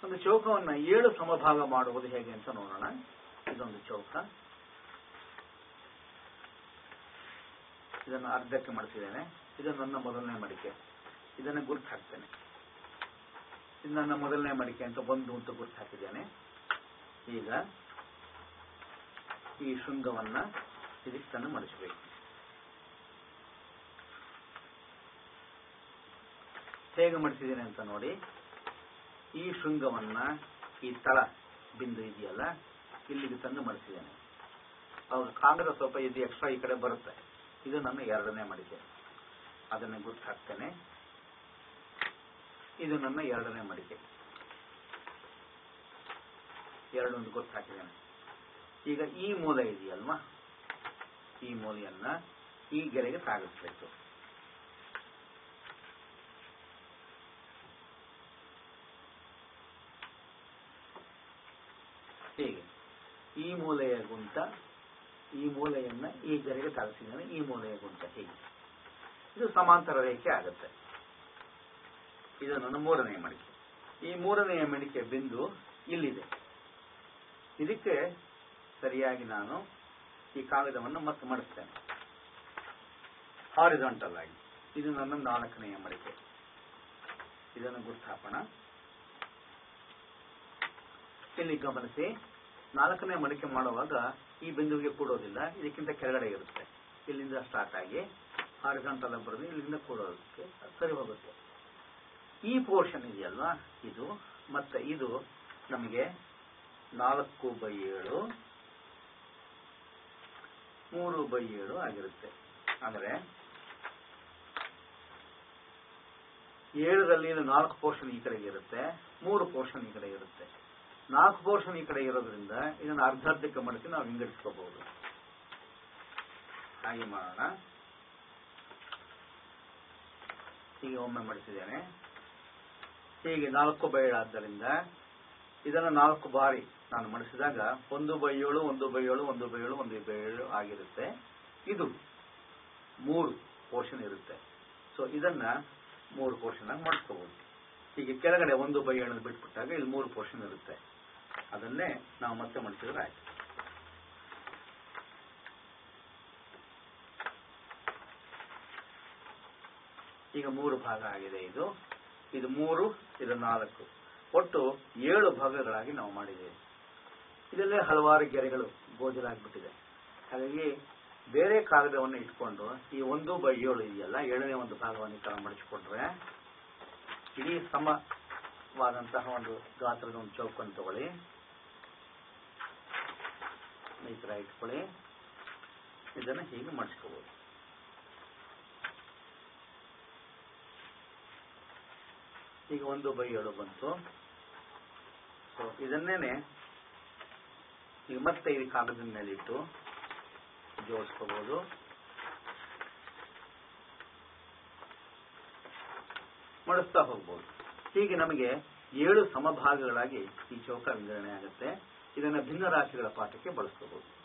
ಒಂದು ಚೌಕವನ್ನ ಏಳು ಸಮಭಾಗ ಮಾಡುವುದು ಹೇಗೆ ಅಂತ ನೋಡೋಣ ಇದೊಂದು ಚೌಕ ಇದನ್ನು ಅರ್ಧಕ್ಕೆ ಮಾಡಿಸಿದ್ದೇನೆ ಇದು ನನ್ನ ಮೊದಲನೇ ಮಡಿಕೆ ಇದನ್ನು ಗುರುತು ಹಾಕ್ತೇನೆ ಇದು ನನ್ನ ಮೊದಲನೇ ಮಡಿಕೆ ಅಂತ ಒಂದು ಅಂತ ಗುರುತು ಹಾಕಿದ್ದೇನೆ ಈಗ ಈ ಶೃಂಗವನ್ನ ಇದಿಷ್ಟನ್ನು ಮಡಿಸಬೇಕು ಹೇಗೆ ಮಡಿಸಿದ್ದೇನೆ ಅಂತ ನೋಡಿ ಈ ಶೃಂಗವನ್ನ ಈ ತಳ ಬಿಂದು ಇದೆಯಲ್ಲ ಇಲ್ಲಿಗೆ ತಂದು ಮಡಿಸಿದ್ದೇನೆ ಅವಾಗ ಕಾಗದ ಸ್ವಲ್ಪ ಇದು ಎಕ್ಸ್ಟ್ರಾ ಈ ಕಡೆ ಬರುತ್ತೆ ಇದು ನನ್ನ ಎರಡನೇ ಮಡಿಕೆ ಅದನ್ನು ಗುರ್ತು ಹಾಕ್ತೇನೆ ಇದು ನನ್ನ ಎರಡನೇ ಮಡಿಕೆ ಎರಡೊಂದು ಗುರ್ತು ಹಾಕಿದ್ದೇನೆ ಈಗ ಈ ಮೂಲೆ ಇದೆಯಲ್ವಾ ಈ ಮೂಲೆಯನ್ನ ಈ ಗೆರೆಗೆ ಸಾಗಿಸ್ಬೇಕು ಹೀಗೆ ಈ ಮೂಲೆಯ ಗುಂಟ ಈ ಮೂಲೆಯನ್ನ ಈ ಗೆರೆಗೆ ಸಾಗಿಸಿದ್ದೇನೆ ಈ ಮೂಲೆಯ ಗುಂಟ ಹೀಗೆ ಇದು ಸಮಾಂತರ ರೇಖೆ ಆಗುತ್ತೆ ಇದು ನನ್ನ ಮೂರನೆಯ ಮಡಿಕೆ ಈ ಮೂರನೆಯ ಮಡಿಕೆ ಬಿಂದು ಇಲ್ಲಿದೆ ಇದಕ್ಕೆ ಸರಿಯಾಗಿ ನಾನು ಈ ಕಾಗದವನ್ನು ಮತ್ತೆ ಮಡಿಸ್ತೇನೆ ಹಾರಿಜಾಂಟಲ್ ಆಗಿ ಇದು ನನ್ನ ನಾಲ್ಕನೆಯ ಮಡಿಕೆ ಇದನ್ನು ಗುರುತಾಪಣ ಇಲ್ಲಿ ಗಮನಿಸಿ ನಾಲ್ಕನೇ ಮಡಿಕೆ ಮಾಡುವಾಗ ಈ ಬಿಂದುವಿಗೆ ಕೂಡೋದಿಲ್ಲ ಇದಕ್ಕಿಂತ ಕೆಳಗಡೆ ಇರುತ್ತೆ ಇಲ್ಲಿಂದ ಸ್ಟಾರ್ಟ್ ಆಗಿ ಹಾರಿಜಾಂಟಲ್ ಬರೋದು ಇಲ್ಲಿಂದ ಕೂಡೋದಕ್ಕೆ ಸರಿ ಹೋಗುತ್ತೆ ಈ ಪೋರ್ಷನ್ ಇದೆಯಲ್ವಾ ಇದು ಮತ್ತೆ ಇದು ನಮಗೆ ನಾಲ್ಕು ಬೈ ಏಳು ಮೂರು ಬೈ ಏಳು ಆಗಿರುತ್ತೆ ಅಂದ್ರೆ ಏಳರಲ್ಲಿ ಇದು ನಾಲ್ಕು ಪೋರ್ಷನ್ ಈ ಕಡೆಗೆ ಇರುತ್ತೆ ಮೂರು ಪೋರ್ಷನ್ ಈ ಕಡೆ ಇರುತ್ತೆ ನಾಲ್ಕು ಪೋರ್ಷನ್ ಈ ಕಡೆ ಇರೋದ್ರಿಂದ ಇದನ್ನು ಅರ್ಧ ಅರ್ಧಕ್ಕೆ ಮಡಿಸಿ ನಾವು ವಿಂಗಡಿಸ್ಕೋಬಹುದು ಹಾಗೆ ಮಾಡೋಣ ಹೀಗೆ ಒಮ್ಮೆ ಮಡಿಸಿದ್ದೇನೆ ಹೀಗೆ ನಾಲ್ಕು ಬೈ ಆದ್ದರಿಂದ ಇದನ್ನು ನಾಲ್ಕು ಬಾರಿ ನಾನು ಮಡಿಸಿದಾಗ ಒಂದು ಬೈ ಏಳು ಒಂದು ಬೈ ಏಳು ಒಂದು ಬೈ ಏಳು ಒಂದು ಬೈ ಏಳು ಆಗಿರುತ್ತೆ ಇದು ಮೂರು ಪೋರ್ಷನ್ ಇರುತ್ತೆ ಸೊ ಇದನ್ನ ಮೂರು ಪೋರ್ಷನ್ ಆಗಿ ಮಾಡಿಸ್ಕೋಬಹುದು ಹೀಗೆ ಕೆಳಗಡೆ ಒಂದು ಬೈ ಏಳು ಬಿಟ್ಬಿಟ್ಟಾಗ ಇಲ್ಲಿ ಮೂರು ಪೋರ್ಷನ್ ಇರುತ್ತೆ ಅದನ್ನೇ ನಾವು ಮತ್ತೆ ಮಡಿಸಿದ್ರೆ ಆಯ್ತು ಈಗ ಮೂರು ಭಾಗ ಆಗಿದೆ ಇದು ಇದು ಮೂರು ಇದು ನಾಲ್ಕು ಒಟ್ಟು ಏಳು ಭಾಗಗಳಾಗಿ ನಾವು ಮಾಡಿದ್ದೇವೆ ಇದರಲ್ಲೇ ಹಲವಾರು ಗೆರೆಗಳು ಗೋಜಲಾಗ್ಬಿಟ್ಟಿದೆ ಹಾಗಾಗಿ ಬೇರೆ ಕಾಗದವನ್ನು ಇಟ್ಕೊಂಡು ಈ ಒಂದು ಬೈ ಏಳು ಇದೆಯಲ್ಲ ಏಳನೇ ಒಂದು ಭಾಗವನ್ನು ಈ ತರ ಮಡಿಸಿಕೊಂಡ್ರೆ ಇಡೀ ಸಮವಾದಂತಹ ಒಂದು ಗಾತ್ರದ ಒಂದು ಚೌಕನ್ನು ತಗೊಳ್ಳಿ ಈ ತರ ಇಟ್ಕೊಳ್ಳಿ ಇದನ್ನು ಹೀಗೆ ಮಡಿಸ್ಕೋಬಹುದು ಈಗ ಒಂದು ಬೈ ಏಳು ಬಂತು ಸೊ ಇದನ್ನೇನೆ ಈಗ ಮತ್ತೆ ಈ ಕಾಗದದ ಮೇಲೆ ಇಟ್ಟು ಜೋಡಿಸ್ಕೋಬಹುದು ಮಡಿಸ್ತಾ ಹೋಗ್ಬೋದು ಹೀಗೆ ನಮಗೆ ಏಳು ಸಮಭಾಗಗಳಾಗಿ ಈ ಚೌಕ ವಿಂಗಡಣೆ ಆಗುತ್ತೆ ಇದನ್ನ ಭಿನ್ನ ರಾಶಿಗಳ ಪಾಠಕ್ಕೆ ಬಳಸ್ಕೋಬಹುದು